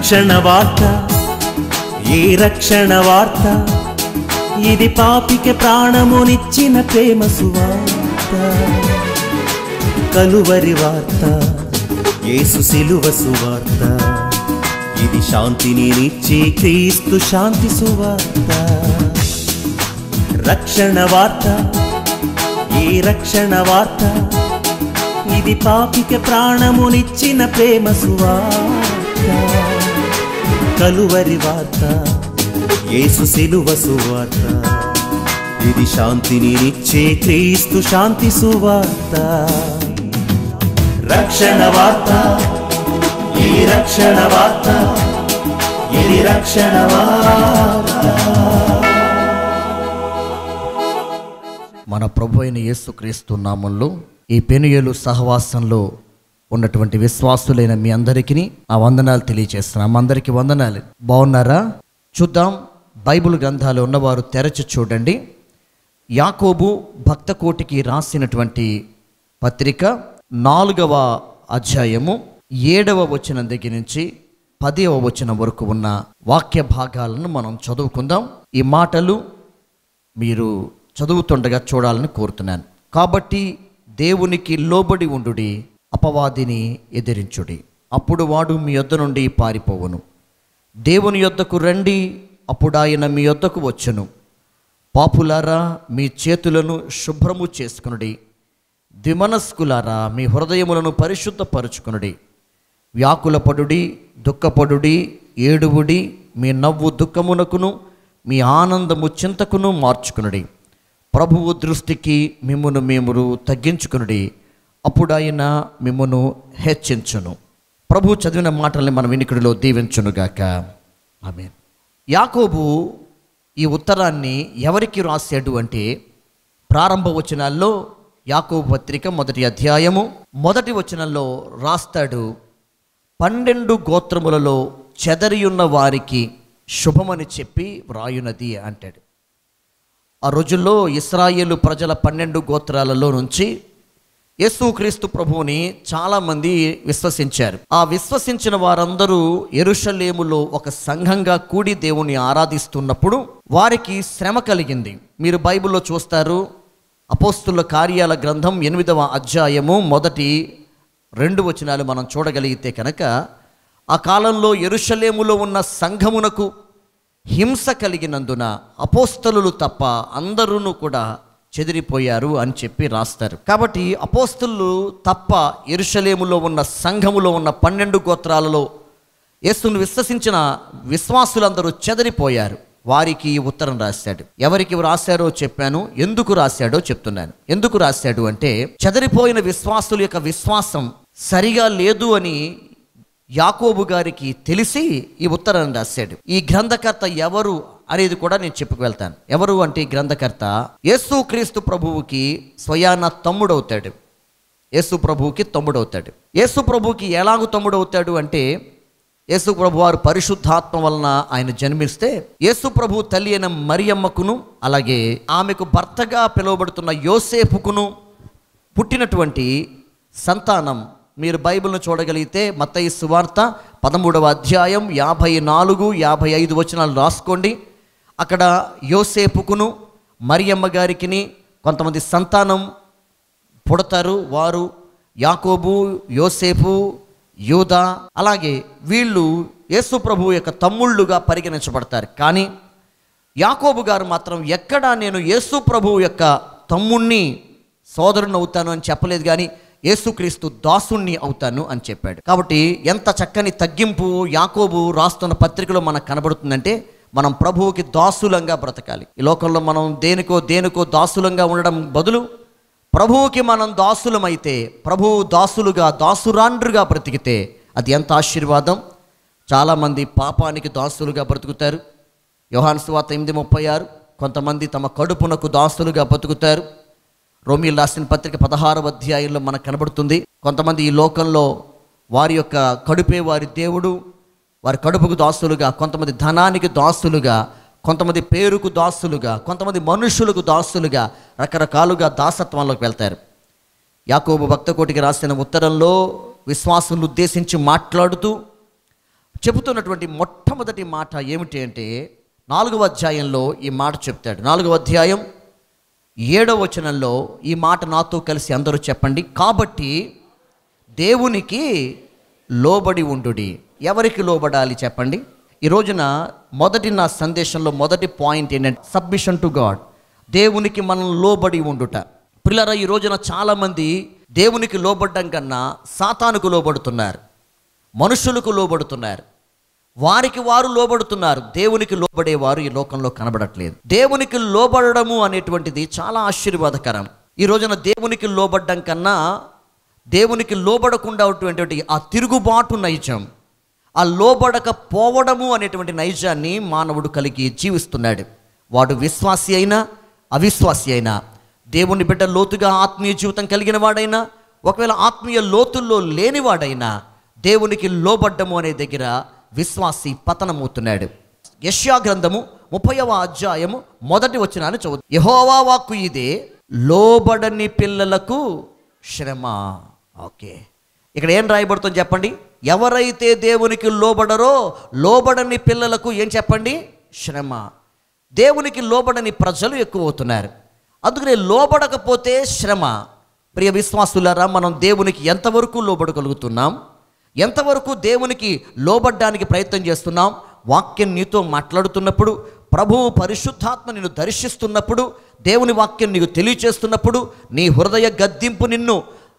రక్షణ వార్త ఈ రక్షణ వార్త ఇది పాపికి ప్రాణమునిచ్చిన ప్రేమ సువార్త కలువరి వార్త యేసు సిలువ సువార్త ఇది శాంతిని నిచ్చే క్రీస్తు శాంతి సువార్త రక్షణ వార్త ఈ రక్షణ వార్త ఇది పాపికి ప్రాణమునిచ్చిన ప్రేమ సువార్త కలువరి వార్త యేసు సిలువ సువార్త ఇది శాంతిని నిచ్చే క్రీస్తు శాంతి సువార్త రక్షణ వార్త ఈ రక్షణ వార్త ఇది రక్షణ వార్త మన ప్రభు అయిన యేసుక్రీస్తు నామంలో ఈ పెనుయేలు సహవాసంలో ఉన్నటువంటి విశ్వాసులైన మీ అందరికీ ఆ వందనాలు తెలియజేస్తున్నాం అందరికీ వందనాలు బాగున్నారా చూద్దాం బైబిల్ గ్రంథాలు ఉన్నవారు తెరచి చూడండి యాకోబు భక్తకోటికి రాసినటువంటి పత్రిక నాలుగవ అధ్యాయము ఏడవ వచనం దగ్గర నుంచి పదవ వచనం వరకు ఉన్న వాక్య భాగాలను మనం చదువుకుందాం ఈ మాటలు మీరు చదువుతుండగా చూడాలని కోరుతున్నాను కాబట్టి దేవునికి లోబడి ఉండుడి అపవాదిని ఎదిరించుడి అప్పుడు వాడు మీ యొద్ద నుండి పారిపోవును దేవుని యొద్దకు రండి అప్పుడు ఆయన మీ యొద్దకు వచ్చును పాపులారా మీ చేతులను శుభ్రము చేసుకునుడి ద్విమనస్కులారా మీ హృదయములను పరిశుద్ధపరుచుకునుడి వ్యాకులపడుడి దుఃఖపడుడి ఏడువుడి మీ నవ్వు దుఃఖమునకును మీ ఆనందము చింతకును మార్చుకునుడి ప్రభువు దృష్టికి మిమ్మును మేము తగ్గించుకునుడి అప్పుడు ఆయన మిమ్మును హెచ్చించును ప్రభు చదివిన మాటల్ని మన వినికిడిలో దీవించునుగాక ఆమె యాకోబు ఈ ఉత్తరాన్ని ఎవరికి రాశాడు అంటే ప్రారంభ వచనాల్లో యాకోబు పత్రిక మొదటి అధ్యాయము మొదటి వచనంలో రాస్తాడు పన్నెండు గోత్రములలో చెదరియున్న వారికి శుభమని చెప్పి వ్రాయునది అంటాడు ఆ రోజుల్లో ఇస్రాయేలు ప్రజల పన్నెండు గోత్రాలలో నుంచి యేసుక్రీస్తు ప్రభువుని చాలామంది విశ్వసించారు ఆ విశ్వసించిన వారందరూ ఎరుషలేములో ఒక సంఘంగా కూడి దేవుని ఆరాధిస్తున్నప్పుడు వారికి శ్రమ కలిగింది మీరు బైబిల్లో చూస్తారు అపోస్తుల కార్యాల గ్రంథం ఎనిమిదవ అధ్యాయము మొదటి రెండు వచనాలు మనం చూడగలిగితే కనుక ఆ కాలంలో ఎరుషలేములో ఉన్న సంఘమునకు హింస కలిగినందున అపోస్తలులు తప్ప అందరూ కూడా చెదిరిపోయారు అని చెప్పి రాస్తారు కాబట్టి అపోస్తలు తప్ప ఎరుషలేములో ఉన్న సంఘములో ఉన్న పన్నెండు గోత్రాలలో యేసును విశ్వసించిన విశ్వాసులందరూ చెదిరిపోయారు వారికి ఈ ఉత్తరం రాశాడు ఎవరికి రాశారో చెప్పాను ఎందుకు రాశాడో చెప్తున్నాను ఎందుకు రాశాడు అంటే చెదిరిపోయిన విశ్వాసుల యొక్క విశ్వాసం సరిగా లేదు అని యాకోబు గారికి తెలిసి ఈ ఉత్తరం రాశాడు ఈ గ్రంథకర్త ఎవరు అనేది కూడా నేను చెప్పుకు వెళ్తాను ఎవరు అంటే ఈ గ్రంథకర్త యేసు క్రీస్తు ప్రభువుకి స్వయాన తమ్ముడవుతాడు యేసు ప్రభువుకి తమ్ముడవుతాడు యేసు ప్రభువుకి ఎలాగూ తమ్ముడవుతాడు అంటే యేసు ప్రభు వారు పరిశుద్ధాత్మ వలన ఆయన జన్మిస్తే యేసు ప్రభు తల్లి అయిన మరియమ్మకును అలాగే ఆమెకు భర్తగా పిలువబడుతున్న యోసేపుకును పుట్టినటువంటి సంతానం మీరు బైబిల్ను చూడగలిగితే మత్తయి సువార్త పదమూడవ అధ్యాయం యాభై నాలుగు యాభై ఐదు వచనాలు రాసుకోండి అక్కడ యోసేపుకును మరియమ్మ గారికిని కొంతమంది సంతానం పుడతారు వారు యాకోబు యోసేపు యూదా అలాగే వీళ్ళు యేసు ప్రభు యొక్క తమ్ముళ్ళుగా పరిగణించబడతారు కానీ యాకోబు గారు మాత్రం ఎక్కడా నేను యేసు ప్రభు యొక్క తమ్ముణ్ణి సోదరుని అవుతాను అని చెప్పలేదు కానీ యేసుక్రీస్తు దాసుణ్ణి అవుతాను అని చెప్పాడు కాబట్టి ఎంత చక్కని తగ్గింపు యాకోబు రాస్తున్న పత్రికలో మనకు కనబడుతుందంటే మనం ప్రభువుకి దాసులంగా బ్రతకాలి ఈ లోకంలో మనం దేనికో దేనికో దాసులంగా ఉండడం బదులు ప్రభువుకి మనం దాసులమైతే ప్రభువు దాసులుగా దాసురాండ్రుగా బ్రతికితే అది ఎంత ఆశీర్వాదం చాలామంది పాపానికి దాసులుగా బ్రతుకుతారు యోహాన్ సువార్త ఎనిమిది ముప్పై ఆరు కొంతమంది తమ కడుపునకు దాసులుగా బతుకుతారు రోమిల్ రాసిన పత్రిక పదహారవ అధ్యాయంలో మనకు కనబడుతుంది కొంతమంది ఈ లోకంలో వారి యొక్క కడుపే వారి దేవుడు వారి కడుపుకు దాసులుగా కొంతమంది ధనానికి దాసులుగా కొంతమంది పేరుకు దాసులుగా కొంతమంది మనుషులకు దాసులుగా రకరకాలుగా దాసత్వంలోకి వెళ్తారు యాకోబు భక్తకోటికి రాసిన ఉత్తరంలో విశ్వాసులను ఉద్దేశించి మాట్లాడుతూ చెబుతున్నటువంటి మొట్టమొదటి మాట ఏమిటి అంటే నాలుగవ అధ్యాయంలో ఈ మాట చెప్తాడు నాలుగవ అధ్యాయం ఏడవ వచనంలో ఈ మాట నాతో కలిసి అందరూ చెప్పండి కాబట్టి దేవునికి లోబడి ఉండుడి ఎవరికి లోబడాలి చెప్పండి ఈ రోజున మొదటి నా సందేశంలో మొదటి పాయింట్ ఏంటంటే సబ్మిషన్ టు గాడ్ దేవునికి మనం లోబడి ఉండుట పిల్లరా ఈ రోజున చాలామంది దేవునికి లోబడ్డం కన్నా సాతానుకు లోబడుతున్నారు మనుషులకు లోబడుతున్నారు వారికి వారు లోబడుతున్నారు దేవునికి లోబడేవారు ఈ లోకంలో కనబడట్లేదు దేవునికి లోబడము అనేటువంటిది చాలా ఆశీర్వాదకరం ఈ రోజున దేవునికి లోబడ్డం కన్నా దేవునికి లోబడకుండా ఉన్నటువంటి ఆ తిరుగుబాటు నైజం ఆ లోబడకపోవడము అనేటువంటి నైజాన్ని మానవుడు కలిగి జీవిస్తున్నాడు వాడు విశ్వాసి అయినా అవిశ్వాసి అయినా దేవుని బిడ్డ లోతుగా ఆత్మీయ జీవితం కలిగిన వాడైనా ఒకవేళ ఆత్మీయ లోతుల్లో లేనివాడైనా దేవునికి లోబడ్డము అనే దగ్గర విశ్వాసి పతనమవుతున్నాడు యష్యా గ్రంథము ముప్పైవ అధ్యాయము మొదటి వచనాన్ని చదువు యహోవా వాక్కు ఇదే లోబడని పిల్లలకు శ్రమ ఓకే ఇక్కడ ఏం రాయబడుతుంది చెప్పండి ఎవరైతే దేవునికి లోబడరో లోబడని పిల్లలకు ఏం చెప్పండి శ్రమ దేవునికి లోబడని ప్రజలు ఎక్కువ అవుతున్నారు అందుకనే లోబడకపోతే శ్రమ ప్రియ విశ్వాసులారా మనం దేవునికి ఎంతవరకు లోబడగలుగుతున్నాం ఎంతవరకు దేవునికి లోబడ్డానికి ప్రయత్నం చేస్తున్నాం వాక్యం నీతో మాట్లాడుతున్నప్పుడు ప్రభువు పరిశుద్ధాత్మ నిన్ను దర్శిస్తున్నప్పుడు దేవుని వాక్యం నీకు తెలియచేస్తున్నప్పుడు నీ హృదయ గద్దింపు నిన్ను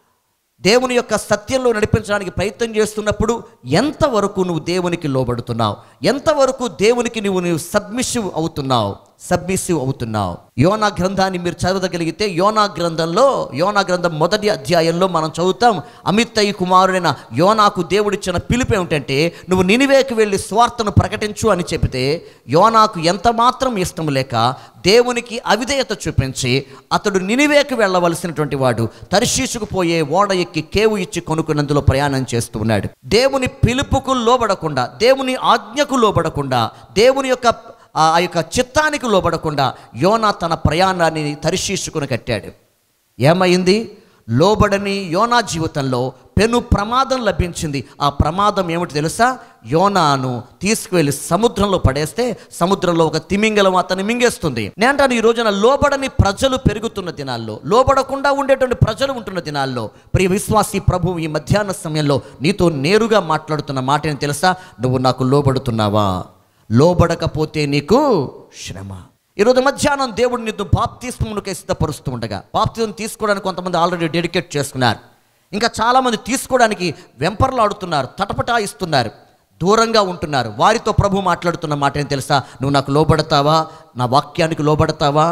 దేవుని యొక్క సత్యంలో నడిపించడానికి ప్రయత్నం చేస్తున్నప్పుడు ఎంతవరకు నువ్వు దేవునికి లోబడుతున్నావు ఎంతవరకు దేవునికి నువ్వు నువ్వు సబ్మిసివ్ అవుతున్నావు సబ్మిసివ్ అవుతున్నావు యోనా గ్రంథాన్ని మీరు చదవగలిగితే యోనా గ్రంథంలో యోనా గ్రంథం మొదటి అధ్యాయంలో మనం చదువుతాం అమిత్తయ్య కుమారుడైన యోనాకు దేవుడిచ్చిన పిలుపు ఏమిటంటే నువ్వు నినివేకి వెళ్ళి స్వార్థను ప్రకటించు అని చెబితే యోనాకు ఎంత మాత్రం ఇష్టం లేక దేవునికి అవిధేయత చూపించి అతడు నినివేకి వెళ్ళవలసినటువంటి వాడు తర్శీసుకు పోయే ఓడ ఎక్కి కేవు ఇచ్చి కొనుక్కున్నందులో ప్రయాణం చేస్తూ ఉన్నాడు దేవుని పిలుపుకు లోబడకుండా దేవుని ఆజ్ఞకు లోబడకుండా దేవుని యొక్క ఆ ఆ యొక్క చిత్తానికి లోబడకుండా యోనా తన ప్రయాణాన్ని తరిశీసుకుని కట్టాడు ఏమైంది లోబడని యోనా జీవితంలో పెను ప్రమాదం లభించింది ఆ ప్రమాదం ఏమిటి తెలుసా యోనాను తీసుకువెళ్ళి సముద్రంలో పడేస్తే సముద్రంలో ఒక తిమింగలం అతన్ని మింగేస్తుంది నేను అంటాను ఈ రోజున లోబడని ప్రజలు పెరుగుతున్న దినాల్లో లోబడకుండా ఉండేటువంటి ప్రజలు ఉంటున్న దినాల్లో ప్రియ విశ్వాసి ప్రభు ఈ మధ్యాహ్న సమయంలో నీతో నేరుగా మాట్లాడుతున్న మాట ఏం తెలుసా నువ్వు నాకు లోబడుతున్నావా లోబడకపోతే నీకు శ్రమ ఈరోజు మధ్యాహ్నం దేవుడు నిన్ను బాప్తిస్మమునకే సిద్ధపరుస్తూ ఉండగా బాప్తిజం తీసుకోవడానికి కొంతమంది ఆల్రెడీ డెడికేట్ చేసుకున్నారు ఇంకా చాలామంది తీసుకోవడానికి వెంపర్లాడుతున్నారు తటపటాయిస్తున్నారు దూరంగా ఉంటున్నారు వారితో ప్రభు మాట్లాడుతున్న మాట ఏం తెలుసా నువ్వు నాకు లోబడతావా నా వాక్యానికి లోబడతావా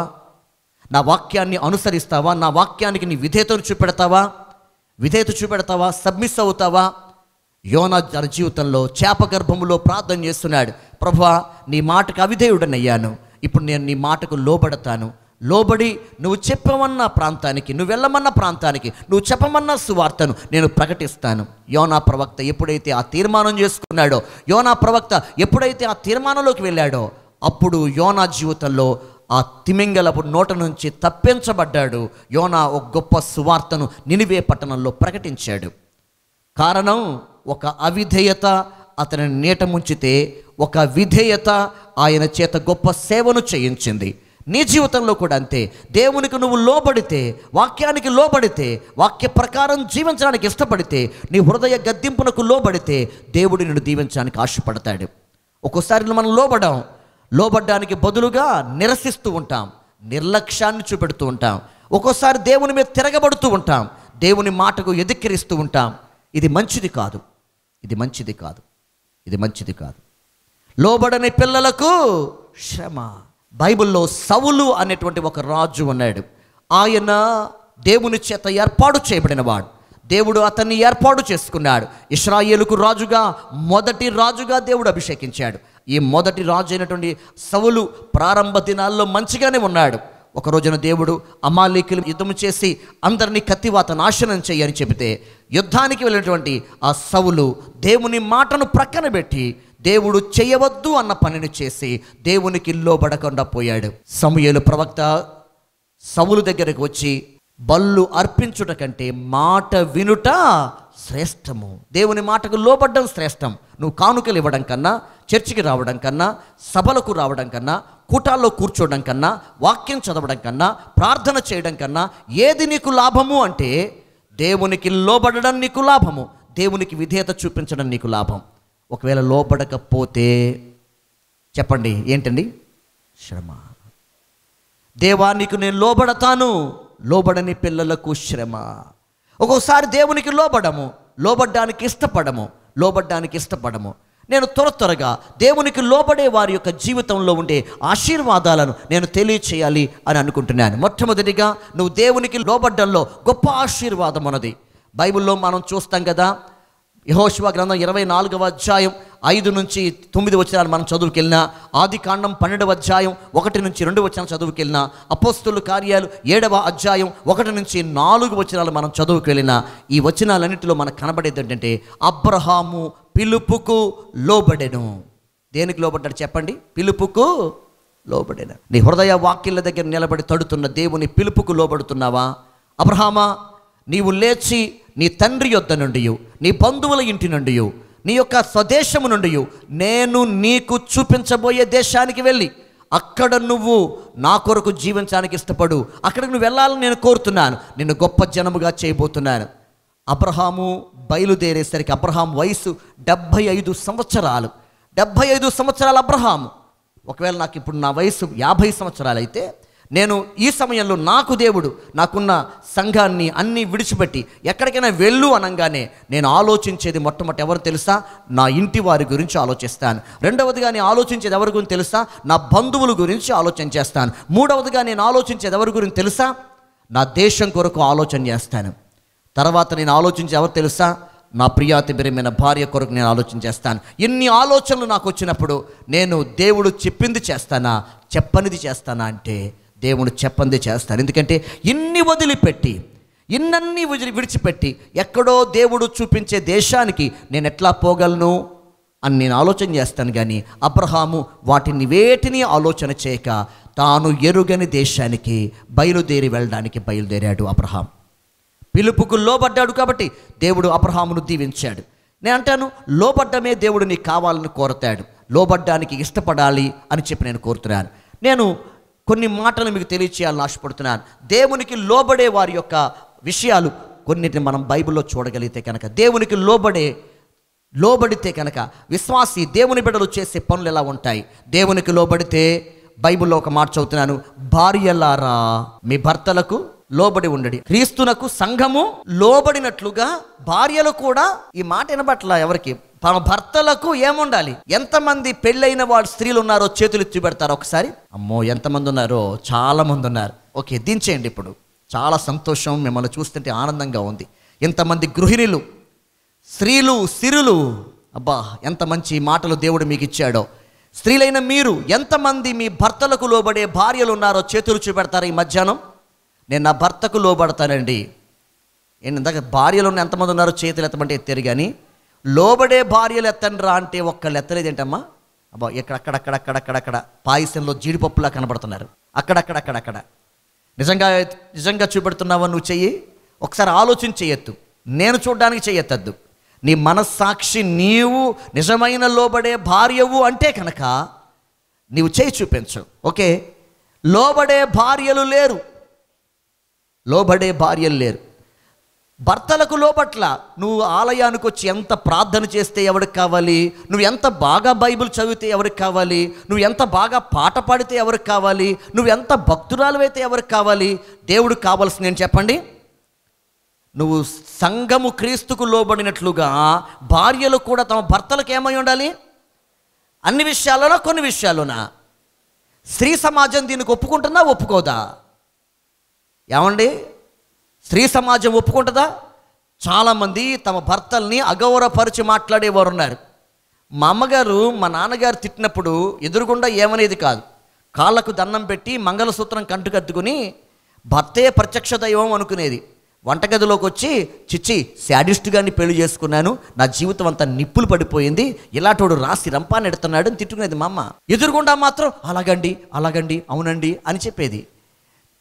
నా వాక్యాన్ని అనుసరిస్తావా నా వాక్యానికి నీ విధేయతను చూపెడతావా విధేయత చూపెడతావా సబ్మిస్ అవుతావా యోనా తన జీవితంలో చేప గర్భములో ప్రార్థన చేస్తున్నాడు ప్రభా నీ మాటకు అవిధేయుడనయ్యాను ఇప్పుడు నేను నీ మాటకు లోబడతాను లోబడి నువ్వు చెప్పమన్న ప్రాంతానికి నువ్వు వెళ్ళమన్న ప్రాంతానికి నువ్వు చెప్పమన్న సువార్తను నేను ప్రకటిస్తాను యోనా ప్రవక్త ఎప్పుడైతే ఆ తీర్మానం చేసుకున్నాడో యోనా ప్రవక్త ఎప్పుడైతే ఆ తీర్మానంలోకి వెళ్ళాడో అప్పుడు యోనా జీవితంలో ఆ తిమింగలపు నోట నుంచి తప్పించబడ్డాడు యోనా ఒక గొప్ప సువార్తను నినివే పట్టణంలో ప్రకటించాడు కారణం ఒక అవిధేయత అతని నీట ముంచితే ఒక విధేయత ఆయన చేత గొప్ప సేవను చేయించింది నీ జీవితంలో కూడా అంతే దేవునికి నువ్వు లోబడితే వాక్యానికి లోబడితే వాక్య ప్రకారం జీవించడానికి ఇష్టపడితే నీ హృదయ గద్దింపునకు లోబడితే దేవుడు నిన్ను దీవించడానికి ఆశపడతాడు ఒక్కోసారి మనం లోబడం లోబడ్డానికి బదులుగా నిరసిస్తూ ఉంటాం నిర్లక్ష్యాన్ని చూపెడుతూ ఉంటాం ఒక్కోసారి దేవుని మీద తిరగబడుతూ ఉంటాం దేవుని మాటకు ఎదిక్కిరిస్తూ ఉంటాం ఇది మంచిది కాదు ఇది మంచిది కాదు ఇది మంచిది కాదు లోబడని పిల్లలకు శ్రమ బైబిల్లో సవులు అనేటువంటి ఒక రాజు ఉన్నాడు ఆయన దేవుని చేత ఏర్పాటు చేయబడినవాడు దేవుడు అతన్ని ఏర్పాటు చేసుకున్నాడు ఇస్రాయేలుకు రాజుగా మొదటి రాజుగా దేవుడు అభిషేకించాడు ఈ మొదటి రాజు అయినటువంటి సవులు ప్రారంభ దినాల్లో మంచిగానే ఉన్నాడు ఒక రోజున దేవుడు అమాలీకులు యుద్ధం చేసి అందరినీ కత్తివాత నాశనం చేయని చెబితే యుద్ధానికి వెళ్ళినటువంటి ఆ సవులు దేవుని మాటను ప్రక్కన పెట్టి దేవుడు చేయవద్దు అన్న పనిని చేసి దేవునికి లోబడకుండా పోయాడు సమూయేలు ప్రవక్త సవులు దగ్గరకు వచ్చి బల్లు అర్పించుట కంటే మాట వినుట శ్రేష్టము దేవుని మాటకు లోబడ్డం శ్రేష్టం నువ్వు కానుకలు ఇవ్వడం కన్నా చర్చికి రావడం కన్నా సభలకు రావడం కన్నా కూటాల్లో కూర్చోవడం కన్నా వాక్యం చదవడం కన్నా ప్రార్థన చేయడం కన్నా ఏది నీకు లాభము అంటే దేవునికి లోబడడం నీకు లాభము దేవునికి విధేయత చూపించడం నీకు లాభం ఒకవేళ లోబడకపోతే చెప్పండి ఏంటండి శ్రమ దేవా నీకు నేను లోబడతాను లోబడని పిల్లలకు శ్రమ ఒక్కోసారి దేవునికి లోబడము లోబడ్డానికి ఇష్టపడము లోబడ్డానికి ఇష్టపడము నేను త్వర త్వరగా దేవునికి లోబడే వారి యొక్క జీవితంలో ఉండే ఆశీర్వాదాలను నేను తెలియచేయాలి అని అనుకుంటున్నాను మొట్టమొదటిగా నువ్వు దేవునికి లోబడ్డంలో గొప్ప ఆశీర్వాదం ఉన్నది బైబిల్లో మనం చూస్తాం కదా యహోశివ గ్రంథం ఇరవై నాలుగవ అధ్యాయం ఐదు నుంచి తొమ్మిది వచనాలు మనం చదువుకెళ్ళినా ఆది కాండం పన్నెండవ అధ్యాయం ఒకటి నుంచి రెండు వచనాలు చదువుకెళ్ళినా అపోస్తుల కార్యాలు ఏడవ అధ్యాయం ఒకటి నుంచి నాలుగు వచనాలు మనం చదువుకెళ్ళినా ఈ వచనాలన్నింటిలో మనకు కనబడేది ఏంటంటే అబ్రహాము పిలుపుకు లోబడెను దేనికి లోబడ్డాడు చెప్పండి పిలుపుకు లోబడెను నీ హృదయ వాక్యాల దగ్గర నిలబడి తడుతున్న దేవుని పిలుపుకు లోబడుతున్నావా అబ్రహామా నీవు లేచి నీ తండ్రి యొద్ద నుండి నీ బంధువుల ఇంటి నుండి నీ యొక్క స్వదేశము నుండి నేను నీకు చూపించబోయే దేశానికి వెళ్ళి అక్కడ నువ్వు నా కొరకు జీవించడానికి ఇష్టపడు అక్కడికి నువ్వు వెళ్ళాలని నేను కోరుతున్నాను నిన్ను గొప్ప జనముగా చేయబోతున్నాను అబ్రహాము బయలుదేరేసరికి అబ్రహాం వయసు డెబ్భై ఐదు సంవత్సరాలు డెబ్భై ఐదు సంవత్సరాలు అబ్రహాము ఒకవేళ నాకు ఇప్పుడు నా వయసు యాభై సంవత్సరాలు అయితే నేను ఈ సమయంలో నాకు దేవుడు నాకున్న సంఘాన్ని అన్నీ విడిచిపెట్టి ఎక్కడికైనా వెళ్ళు అనగానే నేను ఆలోచించేది మొట్టమొదటి ఎవరు తెలుసా నా ఇంటి వారి గురించి ఆలోచిస్తాను రెండవదిగా నేను ఆలోచించేది ఎవరి గురించి తెలుసా నా బంధువుల గురించి ఆలోచన చేస్తాను మూడవదిగా నేను ఆలోచించేది ఎవరి గురించి తెలుసా నా దేశం కొరకు ఆలోచన చేస్తాను తర్వాత నేను ఆలోచించి ఎవరు తెలుసా నా ప్రియాతిబిరమైన భార్య కొరకు నేను ఆలోచన చేస్తాను ఎన్ని ఆలోచనలు నాకు వచ్చినప్పుడు నేను దేవుడు చెప్పింది చేస్తానా చెప్పనిది చేస్తానా అంటే దేవుడు చెప్పంది చేస్తాను ఎందుకంటే ఇన్ని వదిలిపెట్టి ఇన్నన్నీ విడిచి విడిచిపెట్టి ఎక్కడో దేవుడు చూపించే దేశానికి నేను ఎట్లా పోగలను అని నేను ఆలోచన చేస్తాను కానీ అబ్రహాము వాటిని వేటిని ఆలోచన చేయక తాను ఎరుగని దేశానికి బయలుదేరి వెళ్ళడానికి బయలుదేరాడు అబ్రహాం పిలుపుకు లోబడ్డాడు కాబట్టి దేవుడు అబ్రహామును దీవించాడు నేను అంటాను లోబడ్డమే దేవుడు నీకు కావాలని కోరతాడు లోబడ్డానికి ఇష్టపడాలి అని చెప్పి నేను కోరుతున్నాను నేను కొన్ని మాటలు మీకు తెలియచేయాలని ఆశపడుతున్నాను దేవునికి లోబడే వారి యొక్క విషయాలు కొన్నిటిని మనం బైబిల్లో చూడగలిగితే కనుక దేవునికి లోబడే లోబడితే కనుక విశ్వాసి దేవుని బిడ్డలు చేసే పనులు ఎలా ఉంటాయి దేవునికి లోబడితే బైబిల్లో ఒక మాట చదువుతున్నాను భార్యలారా మీ భర్తలకు లోబడి ఉండడి క్రీస్తునకు సంఘము లోబడినట్లుగా భార్యలు కూడా ఈ మాట వినబట్ల ఎవరికి తమ భర్తలకు ఏముండాలి ఎంతమంది పెళ్ళైన వాళ్ళు స్త్రీలు ఉన్నారో చేతులు ఎత్తి పెడతారు ఒకసారి అమ్మో ఎంతమంది ఉన్నారో చాలా మంది ఉన్నారు ఓకే దించేయండి ఇప్పుడు చాలా సంతోషం మిమ్మల్ని చూస్తుంటే ఆనందంగా ఉంది ఇంతమంది గృహిణులు స్త్రీలు సిరులు అబ్బా ఎంత మంచి మాటలు దేవుడు మీకు ఇచ్చాడో స్త్రీలైన మీరు ఎంతమంది మీ భర్తలకు లోబడే భార్యలు ఉన్నారో చేతులు చూపెడతారు ఈ మధ్యాహ్నం నేను నా భర్తకు లోబడతానండి ఏంటి ఇందాక భార్యలు ఉన్న ఎంతమంది ఉన్నారో చేతులు ఎత్తమంటే ఎత్తారు కానీ లోబడే భార్యలు ఎత్తండి రా అంటే ఒక్కళ్ళు ఎత్తలేదు ఏంటమ్మా అబ్బా ఎక్కడక్కడక్కడక్కడక్కడక్కడ పాయసంలో జీడిపప్పులా కనబడుతున్నారు అక్కడక్కడక్కడక్కడ నిజంగా నిజంగా చూపెడుతున్నావా నువ్వు చెయ్యి ఒకసారి ఆలోచన చేయొద్దు నేను చూడడానికి చెయ్యొద్దద్దు నీ మనస్సాక్షి నీవు నిజమైన లోబడే భార్యవు అంటే కనుక నీవు చేయి చూపించు ఓకే లోబడే భార్యలు లేరు లోబడే భార్యలు లేరు భర్తలకు లోపట్ల నువ్వు ఆలయానికి వచ్చి ఎంత ప్రార్థన చేస్తే ఎవరికి కావాలి నువ్వు ఎంత బాగా బైబిల్ చదివితే ఎవరికి కావాలి నువ్వు ఎంత బాగా పాట పాడితే ఎవరికి కావాలి నువ్వు ఎంత భక్తురాలు ఎవరికి కావాలి దేవుడికి కావాల్సింది నేను చెప్పండి నువ్వు సంఘము క్రీస్తుకు లోబడినట్లుగా భార్యలు కూడా తమ భర్తలకు ఏమై ఉండాలి అన్ని విషయాల్లోనా కొన్ని విషయాల్లోనా స్త్రీ సమాజం దీనికి ఒప్పుకుంటుందా ఒప్పుకోదా ఏమండి స్త్రీ సమాజం ఒప్పుకుంటుందా చాలామంది తమ భర్తల్ని అగౌరవపరిచి మాట్లాడేవారు ఉన్నారు మా అమ్మగారు మా నాన్నగారు తిట్టినప్పుడు ఎదురుగుండా ఏమనేది కాదు కాళ్ళకు దండం పెట్టి మంగళసూత్రం కంటుకద్దుకుని భర్తే ప్రత్యక్ష దైవం అనుకునేది వంటగదిలోకి వచ్చి చిచ్చి శాడిస్ట్ గారిని పెళ్లి చేసుకున్నాను నా జీవితం అంతా నిప్పులు పడిపోయింది ఇలాంటోడు రాసి రంపాన్ని ఎడుతున్నాడు అని తిట్టుకునేది మా అమ్మ ఎదురుగుండా మాత్రం అలాగండి అలాగండి అవునండి అని చెప్పేది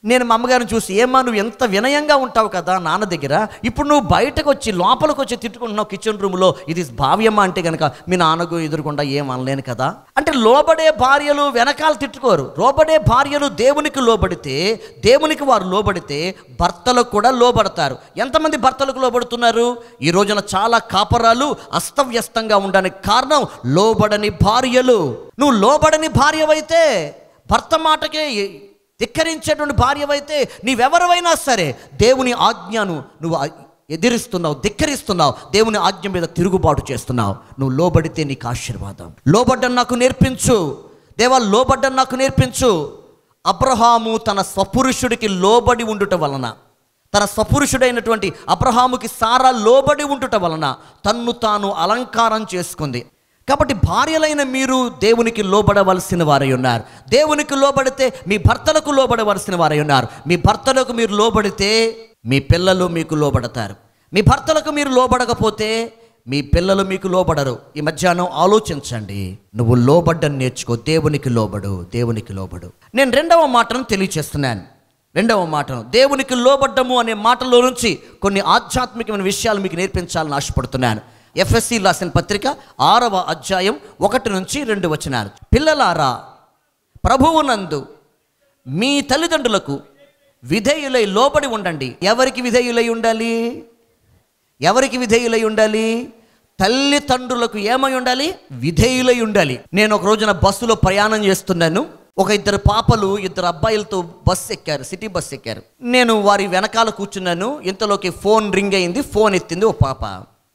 నేను మా అమ్మగారిని చూసి ఏమ్మా నువ్వు ఎంత వినయంగా ఉంటావు కదా నాన్న దగ్గర ఇప్పుడు నువ్వు బయటకు వచ్చి లోపలికి వచ్చి తిట్టుకుంటున్నావు కిచెన్ రూమ్లో ఇది భావ్యమా అంటే కనుక మీ నాన్నకు ఎదురుకుండా ఏం అనలేను కదా అంటే లోబడే భార్యలు వెనకాల తిట్టుకోరు లోబడే భార్యలు దేవునికి లోబడితే దేవునికి వారు లోబడితే భర్తలకు కూడా లోబడతారు ఎంతమంది భర్తలకు లోబడుతున్నారు ఈ రోజున చాలా కాపరాలు అస్తవ్యస్తంగా ఉండడానికి కారణం లోబడని భార్యలు నువ్వు లోబడని భార్యవైతే భర్త మాటకే ధిక్కరించేటువంటి భార్యవైతే నీవెవరివైనా సరే దేవుని ఆజ్ఞను నువ్వు ఆ- ఎదిరిస్తున్నావు ధిక్కరిస్తున్నావు దేవుని ఆజ్ఞ మీద తిరుగుబాటు చేస్తున్నావు నువ్వు లోబడితే నీకు ఆశీర్వాదం లోబడ్డం నాకు నేర్పించు దేవా లోబడ్డం నాకు నేర్పించు అబ్రహాము తన స్వపురుషుడికి లోబడి ఉండుట వలన తన స్వపురుషుడైనటువంటి అబ్రహాముకి సారా లోబడి ఉండుట వలన తన్ను తాను అలంకారం చేసుకుంది కాబట్టి భార్యలైన మీరు దేవునికి లోబడవలసిన వారై ఉన్నారు దేవునికి లోబడితే మీ భర్తలకు లోబడవలసిన వారై ఉన్నారు మీ భర్తలకు మీరు లోబడితే మీ పిల్లలు మీకు లోబడతారు మీ భర్తలకు మీరు లోబడకపోతే మీ పిల్లలు మీకు లోబడరు ఈ మధ్యాహ్నం ఆలోచించండి నువ్వు లోబడ్డం నేర్చుకో దేవునికి లోబడు దేవునికి లోబడు నేను రెండవ మాటను తెలియచేస్తున్నాను రెండవ మాటను దేవునికి లోబడ్డము అనే మాటలో నుంచి కొన్ని ఆధ్యాత్మికమైన విషయాలు మీకు నేర్పించాలని ఆశపడుతున్నాను ఎఫ్ఎస్సి రాసిన పత్రిక ఆరవ అధ్యాయం ఒకటి నుంచి రెండు వచనాలు పిల్లలారా ప్రభువునందు మీ తల్లిదండ్రులకు విధేయులై లోబడి ఉండండి ఎవరికి విధేయులై ఉండాలి ఎవరికి విధేయులై ఉండాలి తల్లిదండ్రులకు ఏమై ఉండాలి విధేయులై ఉండాలి నేను ఒక రోజున బస్సులో ప్రయాణం చేస్తున్నాను ఒక ఇద్దరు పాపలు ఇద్దరు అబ్బాయిలతో బస్ ఎక్కారు సిటీ బస్ ఎక్కారు నేను వారి వెనకాల కూర్చున్నాను ఇంతలోకి ఫోన్ రింగ్ అయింది ఫోన్ ఎత్తింది ఓ పాప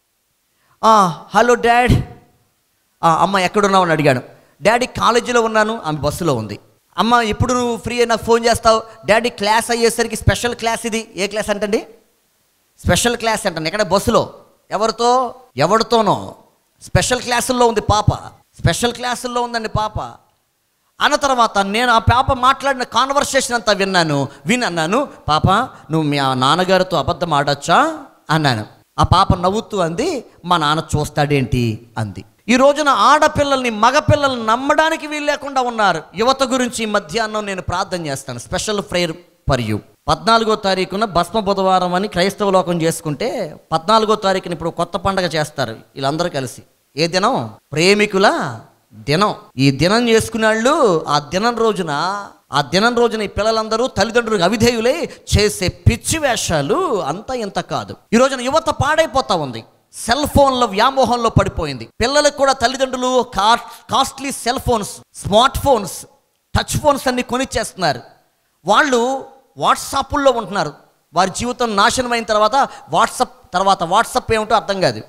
"ఆ, హలో డాడ్ "ఆ, అమ్మ ఎక్కడున్నావు అని అడిగాను డాడీ కాలేజీలో ఉన్నాను ఆమె బస్సులో ఉంది అమ్మ ఎప్పుడు నువ్వు ఫ్రీ అయినా ఫోన్ చేస్తావు డాడీ క్లాస్ అయ్యేసరికి స్పెషల్ క్లాస్ ఇది ఏ క్లాస్ అంటండి స్పెషల్ క్లాస్ అంటాను ఎక్కడ బస్సులో ఎవరితో ఎవరితోనో స్పెషల్ క్లాసుల్లో ఉంది పాప స్పెషల్ క్లాసుల్లో ఉందండి పాప అన్న తర్వాత నేను ఆ పాప మాట్లాడిన కాన్వర్సేషన్ అంతా విన్నాను విని అన్నాను పాప నువ్వు మీ ఆ నాన్నగారితో అబద్ధం ఆడొచ్చా అన్నాను ఆ పాప నవ్వుతూ అంది మా నాన్న చూస్తాడేంటి అంది ఈ రోజున ఆడపిల్లల్ని మగపిల్లల్ని నమ్మడానికి వీలు లేకుండా ఉన్నారు యువత గురించి ఈ మధ్యాహ్నం నేను ప్రార్థన చేస్తాను స్పెషల్ ప్రేయర్ ఫర్ యూ పద్నాలుగో తారీఖున భస్మ బుధవారం అని క్రైస్తవ లోకం చేసుకుంటే పద్నాలుగో తారీఖున ఇప్పుడు కొత్త పండగ చేస్తారు వీళ్ళందరూ కలిసి ఏ దినం ప్రేమికుల దినం ఈ దినం చేసుకున్నాళ్ళు ఆ దినం రోజున ఆ దినం రోజున ఈ పిల్లలందరూ తల్లిదండ్రులకు అవిధేయులై చేసే పిచ్చి వేషాలు అంతా ఇంత కాదు ఈ రోజున యువత పాడైపోతా ఉంది సెల్ ఫోన్ల వ్యామోహంలో పడిపోయింది పిల్లలకు కూడా తల్లిదండ్రులు costly cell phones smart phones touch phones అన్ని కొనిచ్చేస్తున్నారు వాళ్ళు వాట్సాప్ల్లో ఉంటున్నారు వారి జీవితం నాశనం అయిన తర్వాత వాట్సాప్ తర్వాత వాట్సాప్ ఏమిటో అర్థం కాదు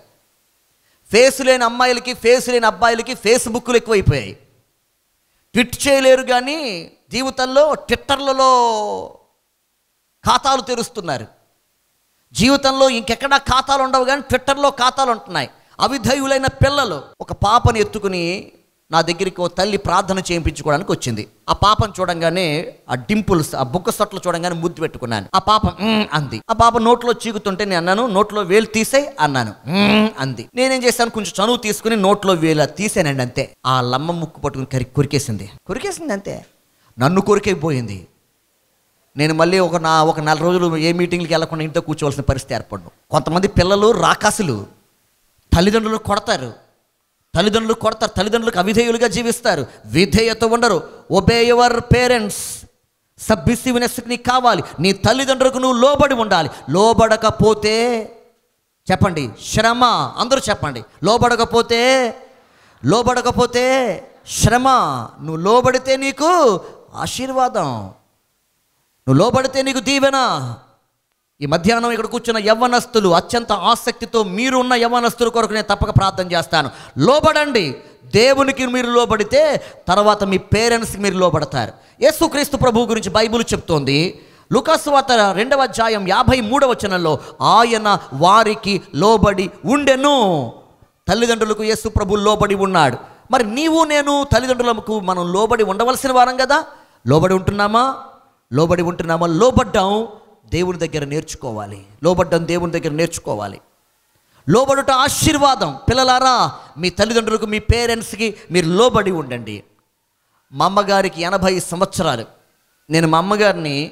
ఫేస్ లేని అమ్మాయిలకి ఫేస్ లేని అబ్బాయిలకి ఫేస్బుక్లు ఎక్కువైపోయాయి ట్విట్ చేయలేరు కానీ జీవితంలో ట్విట్టర్లలో ఖాతాలు తెరుస్తున్నారు జీవితంలో ఇంకెక్కడా ఖాతాలు ఉండవు కానీ ట్విట్టర్లో ఖాతాలు ఉంటున్నాయి అవిధేయులైన పిల్లలు ఒక పాపని ఎత్తుకుని నా దగ్గరికి ఓ తల్లి ప్రార్థన చేయించుకోవడానికి వచ్చింది ఆ పాపను చూడంగానే ఆ డింపుల్స్ ఆ బుక్క సొట్లు చూడంగానే ముద్దు పెట్టుకున్నాను ఆ పాప "మ్మ్" అంది ఆ పాప నోట్లో చీకుతుంటే నేను అన్నాను నోట్లో వేలు తీసేయ్ అన్నాను "మ్మ్" అంది నేనేం చేశాను కొంచెం చనువు తీసుకుని నోట్లో వేలు తీసానండి అంతే ఆ లమ్మ ముక్కు పట్టుకుని కరి కొరికేసింది కొరికేసింది అంతే నన్ను కొరికైపోయింది నేను మళ్ళీ ఒక నా ఒక నెల రోజులు ఏ మీటింగ్కి వెళ్ళకుండా ఇంట్లో కూర్చోవలసిన పరిస్థితి ఏర్పడ్డు కొంతమంది పిల్లలు రాకాసులు తల్లిదండ్రులు కొడతారు తల్లిదండ్రులు కొడతారు తల్లిదండ్రులకు అవిధేయులుగా జీవిస్తారు విధేయత ఉండరు ఒబే యువర్ పేరెంట్స్ సబ్మిసివ్నెస్ నీకు కావాలి నీ తల్లిదండ్రులకు నువ్వు లోబడి ఉండాలి లోబడకపోతే చెప్పండి శ్రమ అందరూ చెప్పండి లోబడకపోతే లోబడకపోతే శ్రమ నువ్వు లోబడితే నీకు ఆశీర్వాదం నువ్వు లోబడితే నీకు దీవెన ఈ మధ్యాహ్నం ఇక్కడ కూర్చున్న యవ్వనస్తులు అత్యంత ఆసక్తితో మీరున్న యవ్వనస్తుల కొరకు నేను తప్పక ప్రార్థన చేస్తాను లోబడండి దేవునికి మీరు లోబడితే తర్వాత మీ పేరెంట్స్కి మీరు లోబడతారు యేసుక్రీస్తు ప్రభువు గురించి బైబిల్ చెప్తోంది లుకాసు వార్త రెండవ అధ్యాయం యాభై మూడవ వచనంలో ఆయన వారికి లోబడి ఉండెను తల్లిదండ్రులకు యేసు ప్రభు లోబడి ఉన్నాడు మరి నీవు నేను తల్లిదండ్రులకు మనం లోబడి ఉండవలసిన వారం కదా లోబడి ఉంటున్నామా లోబడి ఉంటున్నామా లోబడ్డాం దేవుని దగ్గర నేర్చుకోవాలి లోబడ్డం దేవుని దగ్గర నేర్చుకోవాలి లోబడుట ఆశీర్వాదం పిల్లలారా మీ తల్లిదండ్రులకు మీ పేరెంట్స్కి మీరు లోబడి ఉండండి మా అమ్మగారికి ఎనభై సంవత్సరాలు నేను మా అమ్మగారిని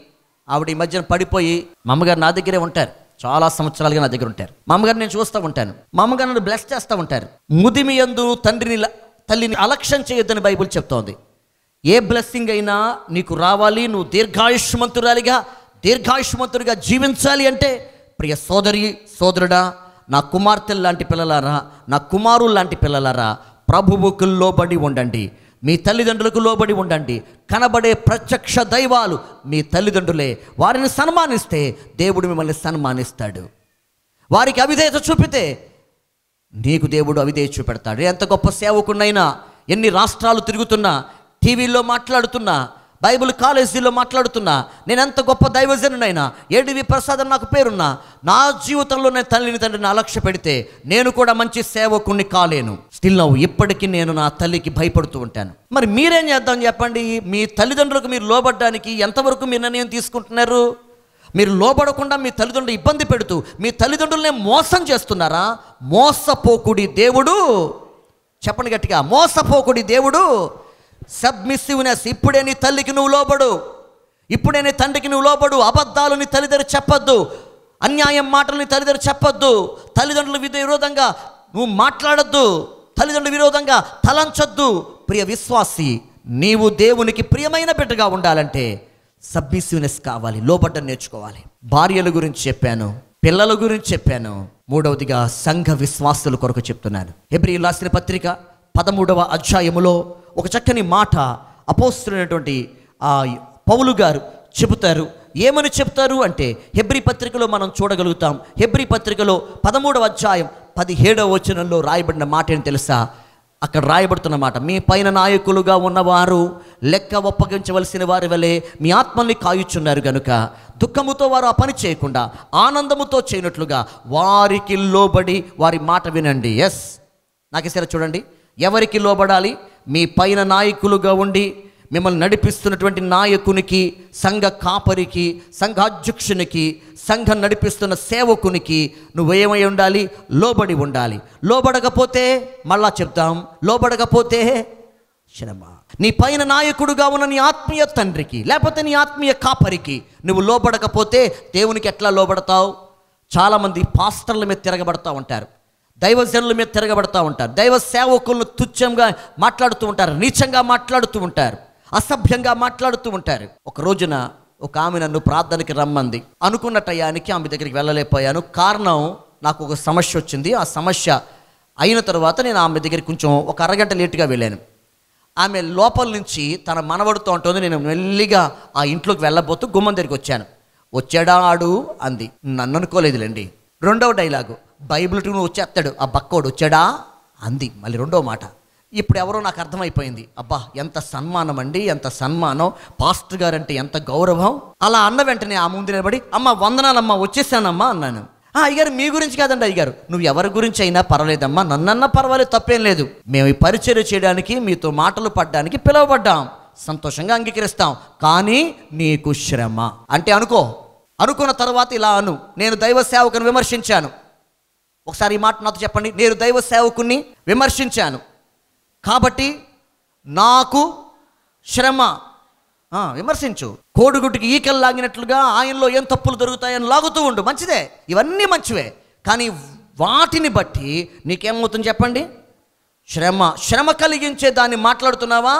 ఆవిడ ఈ మధ్యన పడిపోయి మా అమ్మగారు నా దగ్గరే ఉంటారు చాలా సంవత్సరాలుగా నా దగ్గర ఉంటారు మా అమ్మగారు నేను చూస్తూ ఉంటాను మా అమ్మగారు నన్ను బ్లెస్ చేస్తూ ఉంటారు ముదిమి యందు తండ్రిని ల- తల్లిని అలక్ష్యం చేయొద్దని బైబిల్ చెప్తోంది ఏ బ్లెస్సింగ్ అయినా నీకు రావాలి నువ్వు దీర్ఘాయుష్మంతురాలిగా దీర్ఘాయుష్మంతుడిగా జీవించాలి అంటే ప్రియ సోదరి సోదరుడా నా కుమార్తెలు లాంటి పిల్లలారా నా కుమారులు లాంటి పిల్లలారా ప్రభువుకు లోబడి ఉండండి మీ తల్లిదండ్రులకు లోబడి ఉండండి కనబడే ప్రత్యక్ష దైవాలు మీ తల్లిదండ్రులే వారిని సన్మానిస్తే దేవుడు మిమ్మల్ని సన్మానిస్తాడు వారికి అవిధేయత చూపితే నీకు దేవుడు అవిధేయ చూపెడతాడు ఎంత గొప్ప సేవకున్నైనా ఎన్ని రాష్ట్రాలు తిరుగుతున్నా టీవీలో మాట్లాడుతున్నా బైబిల్ కాలేజీలో మాట్లాడుతున్నా నేను ఎంత గొప్ప దైవజనునైనా ఏడివి ప్రసాద్ అని నాకు పేరున్నా నా జీవితంలో నేను తల్లిని తండ్రిని అలక్ష్య పెడితే నేను కూడా మంచి సేవకుణ్ణి కాలేను స్టిల్ నవ్వు ఇప్పటికీ నేను నా తల్లికి భయపడుతూ ఉంటాను మరి మీరేం చేద్దాం చెప్పండి మీ తల్లిదండ్రులకు మీరు లోబడ్డానికి ఎంతవరకు మీరు నిర్ణయం తీసుకుంటున్నారు మీరు లోబడకుండా మీ తల్లిదండ్రులు ఇబ్బంది పెడుతూ మీ తల్లిదండ్రులనే మోసం చేస్తున్నారా మోసపోకుడి దేవుడు చెప్పండి గట్టిగా మోసపోకుడి దేవుడు సబ్మిసివ్నెస్ ఇప్పుడే నీ తల్లికి నువ్వు లోబడు ఇప్పుడే నీ తండ్రికి నువ్వు లోబడు అబద్ధాలు నీ తల్లిదండ్రులు చెప్పొద్దు అన్యాయం మాటలు నీ తల్లిదండ్రులు చెప్పొద్దు తల్లిదండ్రుల విధ విరోధంగా నువ్వు మాట్లాడొద్దు తల్లిదండ్రుల విరోధంగా తలంచొద్దు ప్రియ విశ్వాసి నీవు దేవునికి ప్రియమైన బిడ్డగా ఉండాలంటే సబ్మిసివ్నెస్ కావాలి లోబడ్డం నేర్చుకోవాలి భార్యల గురించి చెప్పాను పిల్లల గురించి చెప్పాను మూడవదిగా సంఘ విశ్వాసుల కొరకు చెప్తున్నాను ఎబ్రి రాసిన పత్రిక పదమూడవ అధ్యాయములో ఒక చక్కని మాట అపోస్తున్నటువంటి ఆ పౌలు గారు చెబుతారు ఏమని చెప్తారు అంటే హెబ్రి పత్రికలో మనం చూడగలుగుతాం హెబ్రి పత్రికలో పదమూడవ అధ్యాయం పదిహేడవ వచనంలో రాయబడిన మాట ఏంటి తెలుసా అక్కడ రాయబడుతున్న మాట మీ పైన నాయకులుగా ఉన్నవారు లెక్క ఒప్పగించవలసిన వారి వలె మీ ఆత్మల్ని కాయుచున్నారు గనుక దుఃఖముతో వారు ఆ పని చేయకుండా ఆనందముతో చేయనట్లుగా వారికి లోబడి వారి మాట వినండి ఎస్ నాకు ఇస్తారా చూడండి ఎవరికి లోబడాలి మీ పైన నాయకులుగా ఉండి మిమ్మల్ని నడిపిస్తున్నటువంటి నాయకునికి సంఘ కాపరికి సంఘాధ్యక్షునికి సంఘం నడిపిస్తున్న సేవకునికి నువ్వేమై ఉండాలి లోబడి ఉండాలి లోబడకపోతే మళ్ళా చెప్తాం లోబడకపోతే శ్రమ నీ పైన నాయకుడుగా ఉన్న నీ ఆత్మీయ తండ్రికి లేకపోతే నీ ఆత్మీయ కాపరికి నువ్వు లోబడకపోతే దేవునికి ఎట్లా లోబడతావు చాలామంది పాస్టర్ల మీద తిరగబడతా ఉంటారు దైవజనుల మీద తిరగబడతా ఉంటారు దైవ సేవకులను తుచ్చంగా మాట్లాడుతూ ఉంటారు నీచంగా మాట్లాడుతూ ఉంటారు అసభ్యంగా మాట్లాడుతూ ఉంటారు ఒక రోజున ఒక ఆమె నన్ను ప్రార్థనకి రమ్మంది అనుకున్న టయానికి ఆమె దగ్గరికి వెళ్ళలేకపోయాను కారణం నాకు ఒక సమస్య వచ్చింది ఆ సమస్య అయిన తర్వాత నేను ఆమె దగ్గరికి కొంచెం ఒక అరగంట లేటుగా వెళ్ళాను ఆమె లోపల నుంచి తన మనవడితో ఉంటుంది నేను మెల్లిగా ఆ ఇంట్లోకి వెళ్ళబోతూ గుమ్మం దగ్గరికి వచ్చాను వచ్చాడా ఆడు అంది నన్ను అనుకోలేదులేండి రెండవ డైలాగు బైబిల్ టూ వచ్చేస్తాడు ఆ బక్కోడు వచ్చాడా అంది మళ్ళీ రెండవ మాట ఇప్పుడు ఎవరో నాకు అర్థమైపోయింది అబ్బా ఎంత సన్మానం అండి ఎంత సన్మానం పాస్టర్ గారు అంటే ఎంత గౌరవం అలా అన్న వెంటనే ఆ ముందు నిలబడి అమ్మ వందనాలమ్మా వచ్చేసానమ్మా అన్నాను "ఆ, అయ్యగారు మీ గురించి కాదండి అయ్యగారు నువ్వు ఎవరి గురించి అయినా పర్వాలేదమ్మా నన్నన్నా పర్వాలేదు తప్పేం లేదు మేము ఈ పరిచర్య చేయడానికి మీతో మాటలు పడ్డానికి పిలువబడ్డాం సంతోషంగా అంగీకరిస్తాం కానీ నీకు శ్రమ అంటే అనుకో అనుకున్న తర్వాత ఇలా అను నేను దైవ సేవకుని విమర్శించాను ఒకసారి ఈ మాట నాతో చెప్పండి నేను దైవ సేవకుని విమర్శించాను కాబట్టి నాకు శ్రమ ఆ, విమర్శించు కోడిగుడ్డుకి ఈకలు లాగినట్లుగా ఆయనలో ఏం తప్పులు దొరుకుతాయని లాగుతూ ఉండు మంచిదే ఇవన్నీ మంచివే కానీ వాటిని బట్టి నీకేమవుతుంది చెప్పండి శ్రమ శ్రమ కలిగించే దాన్ని మాట్లాడుతున్నావా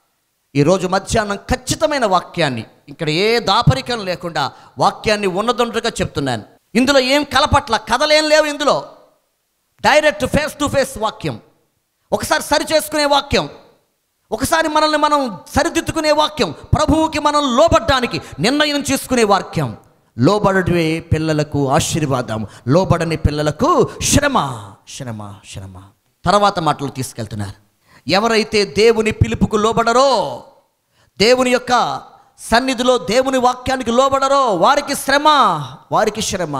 ఈరోజు మధ్యాహ్నం ఖచ్చితమైన వాక్యాన్ని ఇక్కడ ఏ దాపరికం లేకుండా వాక్యాన్ని ఉన్నదొంటగా చెప్తున్నాను ఇందులో ఏం కలపట్ల కథలేం లేవు ఇందులో డైరెక్ట్ ఫేస్ టు ఫేస్ వాక్యం ఒకసారి సరి చేసుకునే వాక్యం ఒకసారి మనల్ని మనం సరిదిద్దుకునే వాక్యం ప్రభువుకి మనం లోబడ్డానికి నిర్ణయం చేసుకునే వాక్యం లోబడటే పిల్లలకు ఆశీర్వాదం లోబడని పిల్లలకు శ్రమ శ్రమ శ్రమ తర్వాత మాటలు తీసుకెళ్తున్నారు ఎవరైతే దేవుని పిలుపుకు లోబడరో దేవుని యొక్క సన్నిధిలో దేవుని వాక్యానికి లోబడరో వారికి శ్రమ వారికి శ్రమ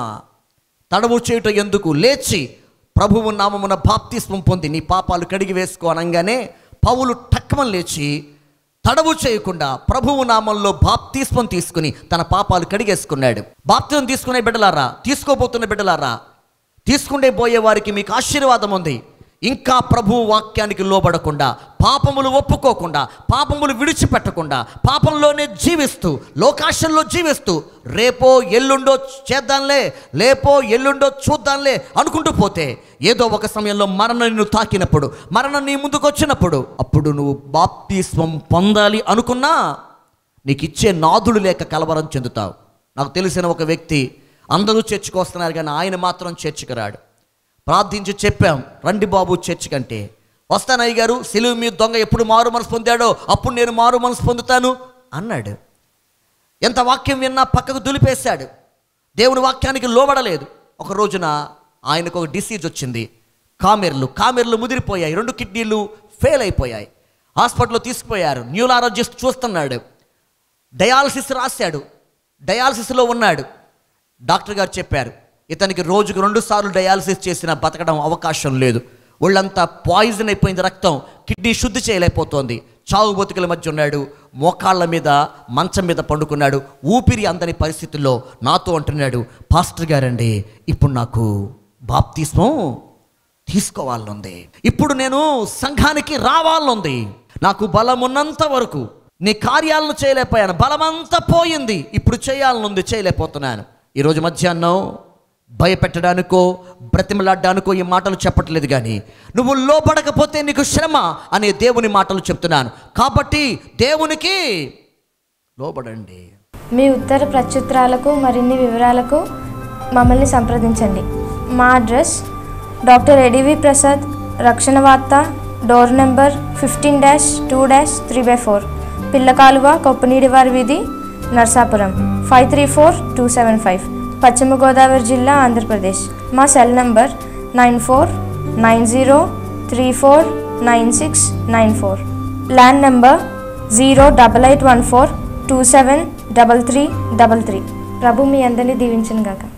తడవు చేయుట ఎందుకు లేచి ప్రభువు నామమున బాప్తిస్మం పొంది నీ పాపాలు కడిగి వేసుకో అనగానే పౌలు టక్కమని లేచి తడవు చేయకుండా ప్రభువు నామంలో బాప్తిస్మం తీసుకుని తన పాపాలు కడిగేసుకున్నాడు బాప్తిజం తీసుకునే బిడ్డలారా తీసుకోబోతున్న బిడ్డలారా తీసుకుండే పోయే వారికి మీకు ఆశీర్వాదం ఉంది ఇంకా ప్రభు వాక్యానికి లోబడకుండా పాపములు ఒప్పుకోకుండా పాపములు విడిచిపెట్టకుండా పాపంలోనే జీవిస్తూ లోకాశంలో జీవిస్తూ రేపో ఎల్లుండో చేద్దాంలే లేపో ఎల్లుండో చూద్దాంలే అనుకుంటూ పోతే ఏదో ఒక సమయంలో మరణం నిన్ను తాకినప్పుడు మరణం నీ ముందుకు వచ్చినప్పుడు అప్పుడు నువ్వు బాప్తిస్వం పొందాలి అనుకున్నా నీకు ఇచ్చే నాదుడు లేక కలవరం చెందుతావు నాకు తెలిసిన ఒక వ్యక్తి అందరూ చర్చికి వస్తున్నారు కానీ ఆయన మాత్రం చర్చికి రాడు ప్రార్థించి చెప్పాం రండి బాబు చర్చి కంటే వస్తాను అయ్య గారు సిలువు మీద దొంగ ఎప్పుడు మారు మనసు పొందాడో అప్పుడు నేను మారు మనసు పొందుతాను అన్నాడు ఎంత వాక్యం విన్నా పక్కకు దులిపేశాడు దేవుని వాక్యానికి లోబడలేదు ఒక రోజున ఆయనకు ఒక డిసీజ్ వచ్చింది కామెర్లు కామెర్లు ముదిరిపోయాయి రెండు కిడ్నీలు ఫెయిల్ అయిపోయాయి హాస్పిటల్లో తీసుకుపోయారు న్యూరాలజిస్ట్ చూస్తున్నాడు డయాలసిస్ రాశాడు డయాలసిస్లో ఉన్నాడు డాక్టర్ గారు చెప్పారు ఇతనికి రోజుకు రెండు సార్లు డయాలసిస్ చేసిన బతకడం అవకాశం లేదు ఒళ్ళంతా పాయిజన్ అయిపోయింది రక్తం కిడ్నీ శుద్ధి చేయలేకపోతోంది చావు బతుకుల మధ్య ఉన్నాడు మోకాళ్ళ మీద మంచం మీద పండుకున్నాడు ఊపిరి అందని పరిస్థితుల్లో నాతో అంటున్నాడు పాస్టర్ గారండి ఇప్పుడు నాకు బాప్తిస్మం తీసుకోవాలనుంది ఇప్పుడు నేను సంఘానికి రావాలనుంది నాకు బలం ఉన్నంత వరకు నీ కార్యాలను చేయలేకపోయాను బలమంతా పోయింది ఇప్పుడు చేయాలనుంది చేయలేకపోతున్నాను ఈరోజు మధ్యాహ్నం భయపెట్టడానికో బ్రతిమలాడ్డానికో ఈ మాటలు చెప్పట్లేదు కానీ నువ్వు లోపడకపోతే నీకు శ్రమ అనే దేవుని మాటలు చెప్తున్నాను కాబట్టి దేవునికి లోబడండి మీ ఉత్తర ప్రత్యుత్తరాలకు మరిన్ని వివరాలకు మమ్మల్ని సంప్రదించండి మా అడ్రస్ డాక్టర్ ఎడివి ప్రసాద్ రక్షణ వార్త door number fifteen dash two dash three by four పిల్లకాలువ కొప్పనీడివారి వీధి Narsapuram five three four two seven five పశ్చిమ గోదావరి జిల్లా ఆంధ్రప్రదేశ్ మా cell number nine four nine zero three four nine six nine four land number zero double eight one four two seven double three double three ప్రభు మీ అందరినీ దీవించను గాక